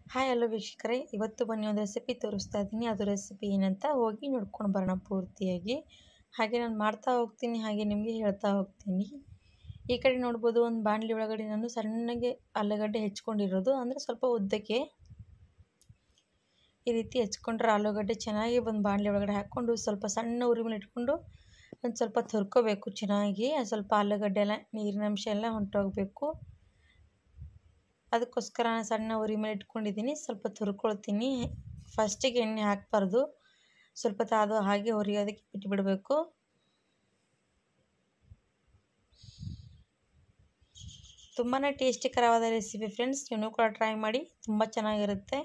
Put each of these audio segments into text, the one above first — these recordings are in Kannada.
ಹಾಯ್ ಹಲೋ ವೀಕ್ಷಕರೇ ಇವತ್ತು ಬನ್ನಿ ಒಂದು ರೆಸಿಪಿ ತೋರಿಸ್ತಾ ಇದ್ದೀನಿ ಅದು ರೆಸಿಪಿ ಏನಂತ ಹೋಗಿ ನೋಡ್ಕೊಂಡು ಬರೋಣ ಪೂರ್ತಿಯಾಗಿ ಹಾಗೆ ನಾನು ಮಾಡ್ತಾ ಹೋಗ್ತೀನಿ ಹಾಗೆ ನಿಮಗೆ ಹೇಳ್ತಾ ಹೋಗ್ತೀನಿ ಈ ಕಡೆ ನೋಡ್ಬೋದು ಒಂದು ಬಾಣಲಿ ಒಳಗಡೆ ನಾನು ಸಣ್ಣಗೆ ಆಲೂಗಡ್ಡೆ ಹೆಚ್ಕೊಂಡಿರೋದು ಅಂದರೆ ಸ್ವಲ್ಪ ಉದ್ದಕ್ಕೆ ಈ ರೀತಿ ಹೆಚ್ಕೊಂಡ್ರೆ ಆಲೂಗಡ್ಡೆ ಚೆನ್ನಾಗಿ ಒಂದು ಬಾಣಲಿ ಒಳಗಡೆ ಹಾಕ್ಕೊಂಡು ಸ್ವಲ್ಪ ಸಣ್ಣ ಉರಿ ಮೇಲೆ ಇಟ್ಕೊಂಡು ಒಂದು ಸ್ವಲ್ಪ ತುರ್ಕೋಬೇಕು ಚೆನ್ನಾಗಿ ಸ್ವಲ್ಪ ಆಲೂಗಡ್ಡೆ ಎಲ್ಲ ನೀರಿನ ಅಂಶ ಎಲ್ಲ ಹೊಂಟೋಗಬೇಕು ಅದಕ್ಕೋಸ್ಕರ ನಾನು ಸಣ್ಣ ಉರಿ ಮೇಲೆ ಇಟ್ಕೊಂಡಿದ್ದೀನಿ ಸ್ವಲ್ಪ ತುರ್ಕೊಳ್ತೀನಿ ಫಸ್ಟಿಗೆ ಎಣ್ಣೆ ಹಾಕಬಾರ್ದು ಸ್ವಲ್ಪ ಅದು ಹಾಗೆ ಹುರಿಯೋದಕ್ಕೆ ಬಿಟ್ಟುಬಿಡಬೇಕು ತುಂಬಾ ಟೇಸ್ಟಿಕರವಾದ ರೆಸಿಪಿ ಫ್ರೆಂಡ್ಸ್ ನೀವು ಕೂಡ ಟ್ರೈ ಮಾಡಿ ತುಂಬ ಚೆನ್ನಾಗಿರುತ್ತೆ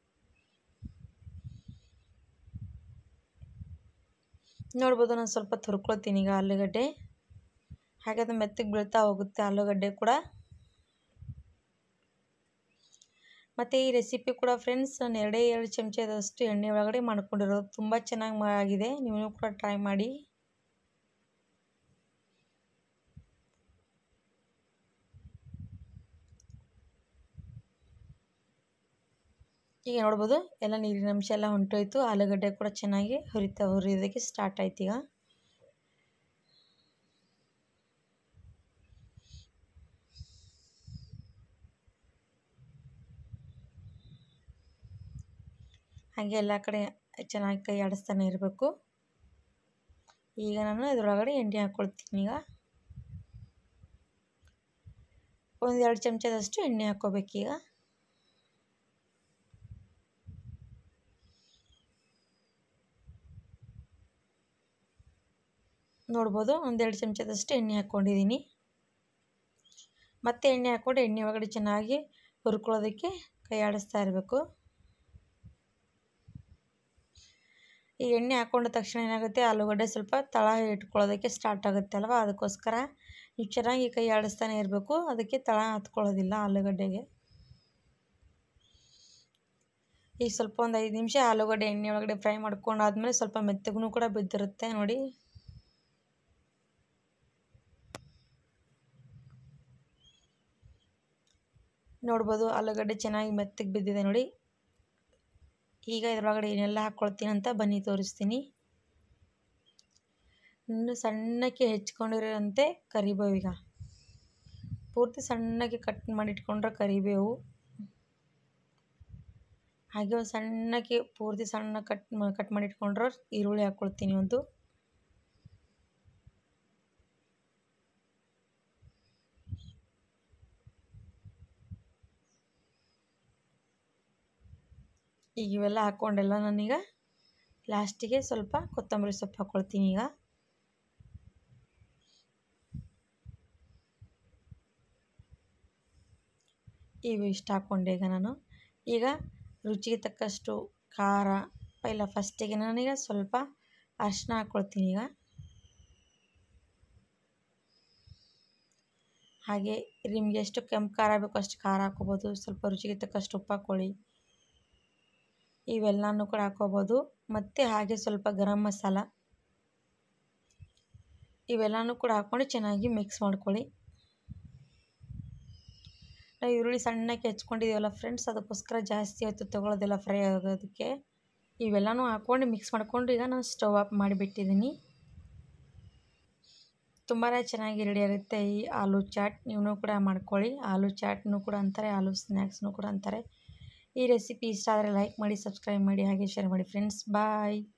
ನೋಡ್ಬೋದು ನಾನು ಸ್ವಲ್ಪ ತುರ್ಕೊಳ್ತೀನಿ ಈಗ ಆಲೂಗಡ್ಡೆ ಹಾಗೆ ಅದು ಮೆತ್ತಗೆ ಬೀಳ್ತಾ ಹೋಗುತ್ತೆ ಆಲೂಗಡ್ಡೆ ಕೂಡ ಮತ್ತು ಈ ರೆಸಿಪಿ ಕೂಡ ಫ್ರೆಂಡ್ಸ್ ನಾನು ಎರಡೇ ಎರಡು ಚಮಚದಷ್ಟು ಎಣ್ಣೆ ಒಳಗಡೆ ಮಾಡ್ಕೊಂಡಿರೋದು ತುಂಬ ಚೆನ್ನಾಗಿ ಆಗಿದೆ ನೀವು ಕೂಡ ಟ್ರೈ ಮಾಡಿ ಈಗ ನೋಡ್ಬೋದು ಎಲ್ಲ ನೀರಿನ ಅಂಶ ಎಲ್ಲ ಹೊಂಟೋಯ್ತು ಆಲೂಗಡ್ಡೆ ಕೂಡ ಚೆನ್ನಾಗಿ ಹುರಿತಾ ಹುರಿಯೋದಕ್ಕೆ ಸ್ಟಾರ್ಟ್ ಆಯ್ತು ಈಗ ಹಾಗೆ ಎಲ್ಲ ಕಡೆ ಚೆನ್ನಾಗಿ ಕೈ ಆಡಿಸ್ತಾನೆ ಇರಬೇಕು ಈಗ ನಾನು ಇದರೊಳಗಡೆ ಎಣ್ಣೆ ಹಾಕ್ಕೊಳ್ತೀನಿ ಈಗ ಒಂದು ಎರಡು ಚಮಚದಷ್ಟು ಎಣ್ಣೆ ಹಾಕ್ಕೋಬೇಕೀಗ ನೋಡ್ಬೋದು ಒಂದೆರಡು ಚಮಚದಷ್ಟು ಎಣ್ಣೆ ಹಾಕ್ಕೊಂಡಿದ್ದೀನಿ ಮತ್ತೆ ಎಣ್ಣೆ ಹಾಕ್ಕೊಂಡು ಎಣ್ಣೆ ಒಳಗಡೆ ಚೆನ್ನಾಗಿ ಹುರ್ಕೊಳ್ಳೋದಕ್ಕೆ ಕೈ ಆಡಿಸ್ತಾ ಇರಬೇಕು ಈ ಎಣ್ಣೆ ಹಾಕ್ಕೊಂಡ ತಕ್ಷಣ ಏನಾಗುತ್ತೆ ಆಲೂಗಡ್ಡೆ ಸ್ವಲ್ಪ ತಳ ಇಟ್ಕೊಳ್ಳೋದಕ್ಕೆ ಸ್ಟಾರ್ಟ್ ಆಗುತ್ತೆ ಅಲ್ವಾ ಅದಕ್ಕೋಸ್ಕರ ನೀವು ಚೆನ್ನಾಗಿ ಕೈ ಆಡಿಸ್ತಾನೆ ಇರಬೇಕು ಅದಕ್ಕೆ ತಳ ಹತ್ಕೊಳ್ಳೋದಿಲ್ಲ ಆಲೂಗಡ್ಡೆಗೆ ಈಗ ಸ್ವಲ್ಪ ಒಂದು ಐದು ನಿಮಿಷ ಆಲೂಗಡ್ಡೆ ಎಣ್ಣೆ ಒಳಗಡೆ ಫ್ರೈ ಮಾಡ್ಕೊಂಡಾದ್ಮೇಲೆ ಸ್ವಲ್ಪ ಮೆತ್ತಗೂ ಕೂಡ ಬಿದ್ದಿರುತ್ತೆ ನೋಡಿ ನೋಡ್ಬೋದು ಆಲೂಗಡ್ಡೆ ಚೆನ್ನಾಗಿ ಮೆತ್ತಗೆ ಬಿದ್ದಿದೆ ನೋಡಿ ಈಗ ಇದರೊಳಗಡೆ ಏನೆಲ್ಲ ಹಾಕ್ಕೊಳ್ತೀನಿ ಅಂತ ಬನ್ನಿ ತೋರಿಸ್ತೀನಿ ಇನ್ನು ಸಣ್ಣಕ್ಕೆ ಹೆಚ್ಕೊಂಡಿರೋಂತೆ ಕರಿಬೇವು ಈಗ ಪೂರ್ತಿ ಸಣ್ಣಕ್ಕೆ ಕಟ್ ಮಾಡಿ ಇಟ್ಕೊಂಡ್ರೆ ಕರಿಬೇವು ಹಾಗೆ ಒಂದು ಸಣ್ಣಕ್ಕೆ ಪೂರ್ತಿ ಸಣ್ಣ ಕಟ್ ಕಟ್ ಮಾಡಿ ಇಟ್ಕೊಂಡ್ರೆ ಈರುಳ್ಳಿ ಹಾಕ್ಕೊಳ್ತೀನಿ ಒಂದು ಈಗ ಇವೆಲ್ಲ ಹಾಕ್ಕೊಂಡೆಲ್ಲ ನಾನೀಗ ಲಾಸ್ಟಿಗೆ ಸ್ವಲ್ಪ ಕೊತ್ತಂಬರಿ ಸೊಪ್ಪು ಹಾಕ್ಕೊಳ್ತೀನಿ ಈಗ ಇವು ಇಷ್ಟು ಹಾಕ್ಕೊಂಡೆ ಈಗ ನಾನು ಈಗ ರುಚಿಗೆ ತಕ್ಕಷ್ಟು ಖಾರ ಇಲ್ಲ ಫಸ್ಟಿಗೆ ನಾನೀಗ ಸ್ವಲ್ಪ ಅರಿಶಿನ ಹಾಕ್ಕೊಳ್ತೀನಿ ಈಗ ಹಾಗೆ ನಿಮಗೆ ಎಷ್ಟು ಕೆಂಪು ಖಾರ ಬೇಕೋ ಅಷ್ಟು ಖಾರ ಹಾಕ್ಕೋಬೋದು ಸ್ವಲ್ಪ ರುಚಿಗೆ ತಕ್ಕಷ್ಟು ಉಪ್ಪು ಹಾಕ್ಕೊಳ್ಳಿ ಇವೆಲ್ಲನೂ ಕೂಡ ಹಾಕ್ಕೋಬೋದು ಮತ್ತು ಹಾಗೆ ಸ್ವಲ್ಪ ಗರಂ ಮಸಾಲ ಇವೆಲ್ಲನೂ ಕೂಡ ಹಾಕ್ಕೊಂಡು ಚೆನ್ನಾಗಿ ಮಿಕ್ಸ್ ಮಾಡ್ಕೊಳ್ಳಿ ನಾವು ಈರುಳ್ಳಿ ಸಣ್ಣಕ್ಕೆ ಹೆಚ್ಕೊಂಡಿದ್ದೀವಲ್ಲ ಫ್ರೆಂಡ್ಸ್ ಅದಕ್ಕೋಸ್ಕರ ಜಾಸ್ತಿ ಹೊತ್ತು ತೊಗೊಳೋದಿಲ್ಲ ಫ್ರೈ ಆಗೋದಕ್ಕೆ ಇವೆಲ್ಲನೂ ಹಾಕ್ಕೊಂಡು ಮಿಕ್ಸ್ ಮಾಡಿಕೊಂಡು ಈಗ ನಾನು ಸ್ಟವ್ ಆಫ್ ಮಾಡಿಬಿಟ್ಟಿದ್ದೀನಿ ತುಂಬಾ ಚೆನ್ನಾಗಿ ರೆಡಿ ಆಗುತ್ತೆ ಈ ಆಲೂ ಚಾಟ್ ನೀವು ಕೂಡ ಮಾಡ್ಕೊಳ್ಳಿ ಆಲೂ ಚಾಟ್ನು ಕೂಡ ಅಂತಾರೆ ಆಲೂ ಸ್ನ್ಯಾಕ್ಸ್ನು ಕೂಡ ಅಂತಾರೆ ಈ ರೆಸಿಪಿ ಇಷ್ಟ ಆದರೆ ಲೈಕ್ ಮಾಡಿ ಸಬ್ಸ್ಕ್ರೈಬ್ ಮಾಡಿ ಹಾಗೆ ಶೇರ್ ಮಾಡಿ ಫ್ರೆಂಡ್ಸ್ ಬಾಯ್